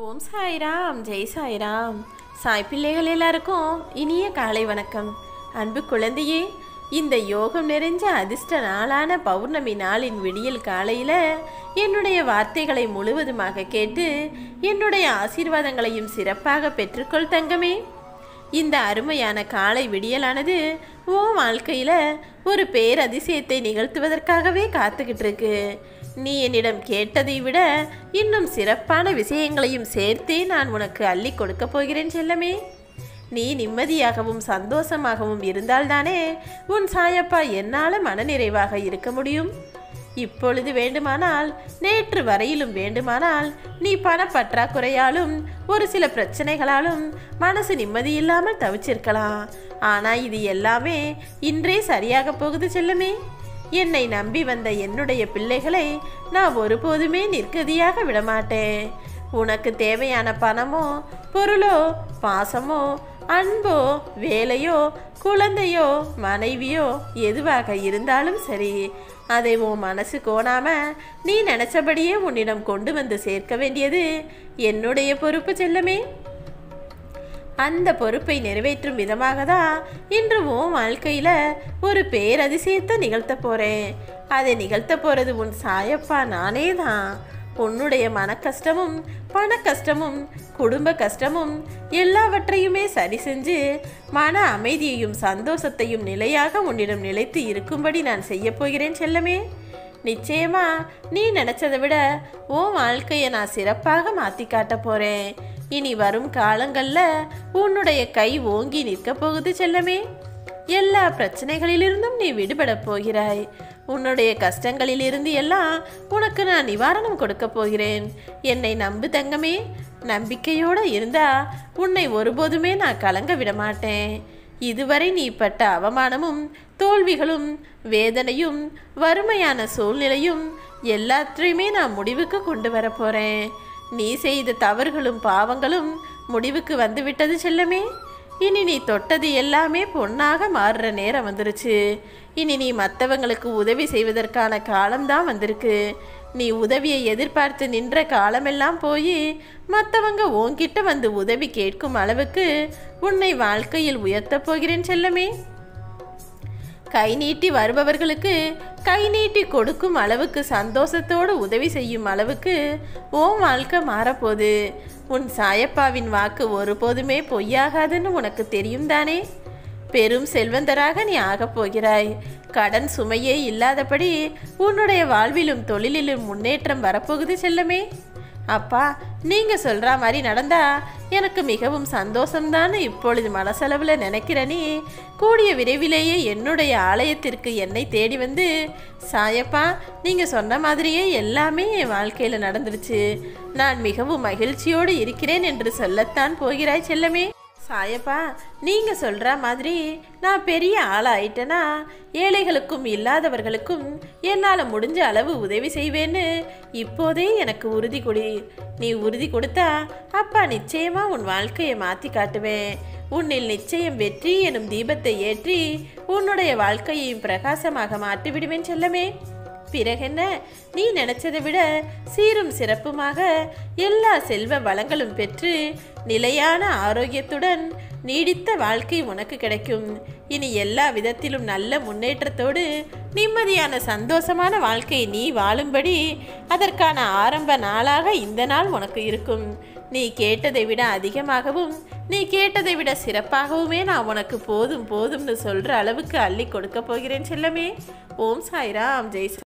ஓம் சாய்ராம் ஜெய் சாய்ராம் சாய் பிள்ளைகள் எல்லாருக்கும் இனிய காலை வணக்கம் அன்பு குழந்தையே இந்த யோகம் நிறைஞ்ச அதிர்ஷ்ட நாளான பௌர்ணமி நாளின் விடியல் காலையில் என்னுடைய வார்த்தைகளை முழுவதுமாக கேட்டு என்னுடைய ஆசீர்வாதங்களையும் சிறப்பாக பெற்றுக்கொள் தங்கமே இந்த அருமையான காலை விடியலானது ஓ வாழ்க்கையில் ஒரு பேரதிசயத்தை நிகழ்த்துவதற்காகவே காத்துக்கிட்டு இருக்கு நீ என்னிடம் கேட்டதை விட இன்னும் சிறப்பான விஷயங்களையும் சேர்த்தே நான் உனக்கு அள்ளி கொடுக்க போகிறேன் செல்லமே நீ நிம்மதியாகவும் சந்தோஷமாகவும் இருந்தால்தானே உன் சாயப்பா என்னால் மனநிறைவாக இருக்க முடியும் இப்பொழுது வேண்டுமானால் நேற்று வரையிலும் வேண்டுமானால் நீ பணப்பற்றாக்குறையாலும் ஒரு சில பிரச்சனைகளாலும் மனசு நிம்மதி இல்லாமல் தவிச்சிருக்கலாம் ஆனா இது எல்லாமே இன்றே சரியாக போகுது செல்லமே என்னை நம்பி வந்த என்னுடைய பிள்ளைகளை நான் ஒருபோதுமே நிற்கதியாக விடமாட்டேன் உனக்கு தேவையான பணமோ பொருளோ பாசமோ அன்போ வேலையோ குழந்தையோ மனைவியோ எதுவாக இருந்தாலும் சரி அதை உன் மனசு கோணாம நீ நினைச்சபடியே உன்னிடம் கொண்டு வந்து சேர்க்க வேண்டியது என்னுடைய பொறுப்பு செல்லமே அந்த பொறுப்பை நிறைவேற்றும் விதமாக தான் இன்று உன் வாழ்க்கையில் ஒரு பேரதிசயத்தை நிகழ்த்த போகிறேன் அதை நிகழ்த்த போகிறது உன் சாயப்பா நானே தான் உன்னுடைய மன கஷ்டமும் பண கஷ்டமும் குடும்ப கஷ்டமும் எல்லாவற்றையுமே சரி செஞ்சு மன அமைதியையும் சந்தோஷத்தையும் நிலையாக உன்னிடம் நிலைத்து இருக்கும்படி நான் செய்ய போகிறேன் செல்லமே நிச்சயமா நீ நினைச்சதை விட உன் வாழ்க்கையை நான் சிறப்பாக மாற்றி காட்ட போறேன் இனி வரும் காலங்களில் உன்னுடைய கை ஓங்கி நிற்க போகுது செல்லமே எல்லா பிரச்சனைகளிலிருந்தும் நீ விடுபட போகிறாய் உன்னுடைய கஷ்டங்களிலிருந்து எல்லாம் உனக்கு நான் நிவாரணம் கொடுக்க போகிறேன் என்னை நம்பு தங்கமே நம்பிக்கையோடு இருந்தா உன்னை ஒருபோதுமே நான் கலங்க விட மாட்டேன் இதுவரை நீ பட்ட அவமானமும் தோல்விகளும் வேதனையும் வறுமையான சூழ்நிலையும் எல்லாத்தையுமே நான் முடிவுக்கு கொண்டு வர போறேன் நீ செய்த தவறுகளும் பாவங்களும் முடிவுக்கு வந்துவிட்டது செல்லமே இனி நீ தொட்டது எல்லாமே பொன்னாக மாறுற நேரம் வந்துருச்சு இனி நீ மற்றவங்களுக்கு உதவி செய்வதற்கான காலம்தான் வந்திருக்கு நீ உதவியை எதிர்பார்த்து நின்ற காலமெல்லாம் போய் மற்றவங்க உன்கிட்ட வந்து உதவி கேட்கும் அளவுக்கு உன்னை வாழ்க்கையில் உயர்த்தப் போகிறேன் செல்லமே கை நீட்டி வருபவர்களுக்கு கை நீட்டி கொடுக்கும் அளவுக்கு சந்தோஷத்தோடு உதவி செய்யும் அளவுக்கு ஓம் வாழ்க்கை மாறப்போகுது உன் சாயப்பாவின் வாக்கு ஒருபோதுமே பொய்யாகாதுன்னு உனக்கு தெரியும் தானே பெரும் செல்வந்தராக நீ ஆகப் போகிறாய் கடன் சுமையே இல்லாதபடி உன்னுடைய வாழ்விலும் தொழிலிலும் முன்னேற்றம் வரப்போகுது செல்லமே அப்பா நீங்க சொல்ற மாதிரி நடந்தா எனக்கு மிகவும் சந்தோஷம்தான் இப்பொழுது மனசளவில் நினைக்கிற நீ கூடிய விரைவிலேயே என்னுடைய ஆலயத்திற்கு என்னை தேடி வந்து சாயப்பா நீங்க சொன்ன மாதிரியே எல்லாமே என் வாழ்க்கையில் நடந்துருச்சு நான் மிகவும் மகிழ்ச்சியோடு இருக்கிறேன் என்று சொல்லத்தான் போகிறாய் செல்லமே சாயப்பா நீங்க சொல்ற மாதிரி நான் பெரிய ஆளாயிட்டேனா ஏழைகளுக்கும் இல்லாதவர்களுக்கும் என்னால் முடிஞ்ச அளவு உதவி செய்வேன்னு இப்போதே எனக்கு உறுதி கொடு நீ உறுதி கொடுத்தா அப்பா நிச்சயமா உன் வாழ்க்கையை மாற்றி காட்டுவேன் உன்னில் நிச்சயம் வெற்றி எனும் தீபத்தை ஏற்றி உன்னுடைய வாழ்க்கையையும் பிரகாசமாக மாற்றி விடுவேன் செல்லமே பிறகென்ன நீ நினைச்சதை விட சீரும் சிறப்புமாக எல்லா செல்வ வளங்களும் பெற்று நிலையான ஆரோக்கியத்துடன் நீடித்த வாழ்க்கை உனக்கு கிடைக்கும் இனி எல்லா விதத்திலும் நல்ல முன்னேற்றத்தோடு நிம்மதியான சந்தோஷமான வாழ்க்கையை நீ வாழும்படி அதற்கான ஆரம்ப நாளாக இந்த நாள் உனக்கு இருக்கும் நீ கேட்டதை விட அதிகமாகவும் நீ கேட்டதை விட சிறப்பாகவுமே நான் உனக்கு போதும் போதும்னு சொல்கிற அளவுக்கு அள்ளி கொடுக்க போகிறேன் செல்லமே ஓம் சாய்ராம் ஜெய்